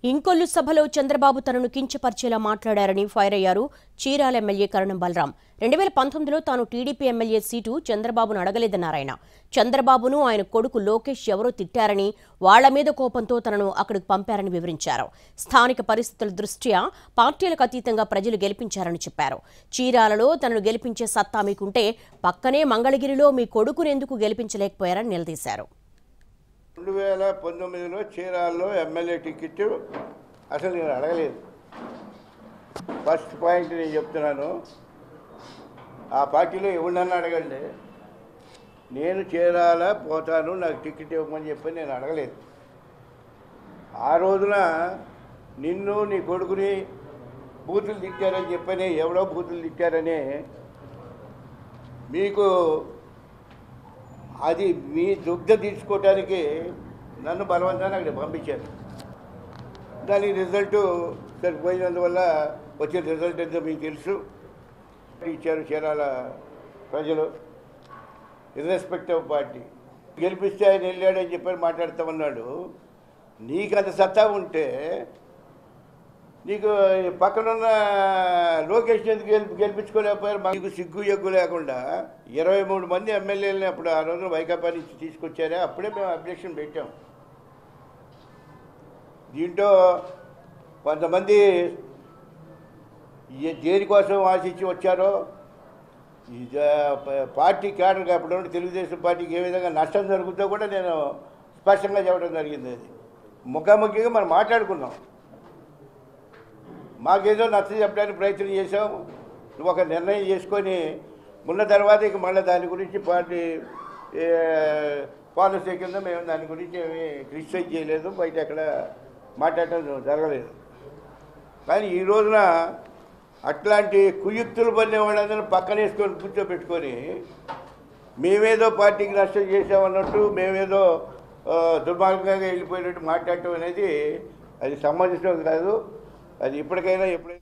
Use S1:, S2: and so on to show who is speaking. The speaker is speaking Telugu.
S1: ఇంకొల్లు సభలో చంద్రబాబు తనను కించపరిచేలా మాట్లాడారని ఫైర్ అయ్యారు చీరాల ఎమ్మెల్యే కరణం బలరాం రెండు వేల పంతొమ్మిదిలో తాను టీడీపీ ఎమ్మెల్యే సీటు చంద్రబాబును అడగలేదన్నారాయన చంద్రబాబును ఆయన కొడుకు లోకేష్ ఎవరో తిట్టారని వాళ్ల మీద కోపంతో తనను అక్కడికి పంపారని వివరించారు స్థానిక పరిస్థితుల దృష్ట్యా పార్టీలకు అతీతంగా ప్రజలు గెలిపించారని చెప్పారు చీరాలలో తనను గెలిపించే సత్తా మీకుంటే పక్కనే మంగళగిరిలో మీ కొడుకును ఎందుకు గెలిపించలేకపోయారని నిలదీశారు
S2: రెండు వేల పంతొమ్మిదిలో చీరాల్లో ఎమ్మెల్యే టికెట్ అసలు నేను అడగలేదు ఫస్ట్ పాయింట్ నేను చెప్తున్నాను ఆ పార్టీలో ఎవరినన్నా అడగండి నేను చీరాల పోతాను నాకు టికెట్ ఇవ్వమని చెప్పి నేను అడగలేదు ఆ రోజున నిన్ను నీ కొడుకుని బూతులు తిట్టారని చెప్పని ఎవడో బూతులు తిట్టారని మీకు అది మీ దుగ్ధ తీసుకోవడానికి నన్ను బలవంతాన్ని అక్కడ పంపించారు దానికి రిజల్ట్ సరిపోయినందువల్ల వచ్చిన రిజల్ట్ ఎంతో మీకు తెలుసు ఇచ్చారు చీరాల ప్రజలు ఇర్రెస్పెక్ట్ ఆఫ్ పార్టీ గెలిపిస్తే ఆయన వెళ్ళాడని చెప్పని మాట్లాడుతూ ఉన్నాడు నీకు అంత సత్తా ఉంటే నీకు పక్కనున్న లోకేష్ ఎందుకు గెలిపి గెలిపించుకోలేకపోయారు మీకు సిగ్గు ఎగ్గు లేకుండా ఇరవై మూడు మంది ఎమ్మెల్యేలని అప్పుడు ఆ రోజు వైకాపా నుంచి తీసుకొచ్చారే అప్పుడే మేము అబ్జెక్షన్ పెట్టాం దీంట్లో కొంతమంది ఏ- దేనికోసం ఆశించి వచ్చారో ఈ జ- ప- పార్టీ క్యాడర్ అప్పుడు ఉన్న తెలుగుదేశం పార్టీకి ఏ విధంగా నష్టం జరుగుతుందో కూడా నేను స్పష్టంగా చెప్పడం జరిగింది అది ముఖాముఖిగా మనం మాట్లాడుకున్నాం మాకేదో నచ్చ చెప్పడానికి ప్రయత్నం చేసాం నువ్వు ఒక నిర్ణయం చేసుకొని ఉన్న తర్వాత ఇక మళ్ళీ దాని గురించి పార్టీ ఏ, పాలసీ కింద మేము దాని గురించి ఏమి క్రిటిసైజ్ చేయలేదు బయట ఎక్కడ మాట్లాడటం జరగలేదు కానీ ఈ రోజున అట్లాంటి కుయుక్తులు పడిన వాళ్ళందరూ పక్కన వేసుకొని కూర్చోబెట్టుకొని మేమేదో పార్టీకి నష్టం చేసామన్నట్టు మేమేదో ఆ, దుర్మార్గంగా వెళ్ళిపోయినట్టు మాట్లాడటం అనేది అది సంబంధించడం కాదు అది ఇప్పటికైనా ఎప్పుడైనా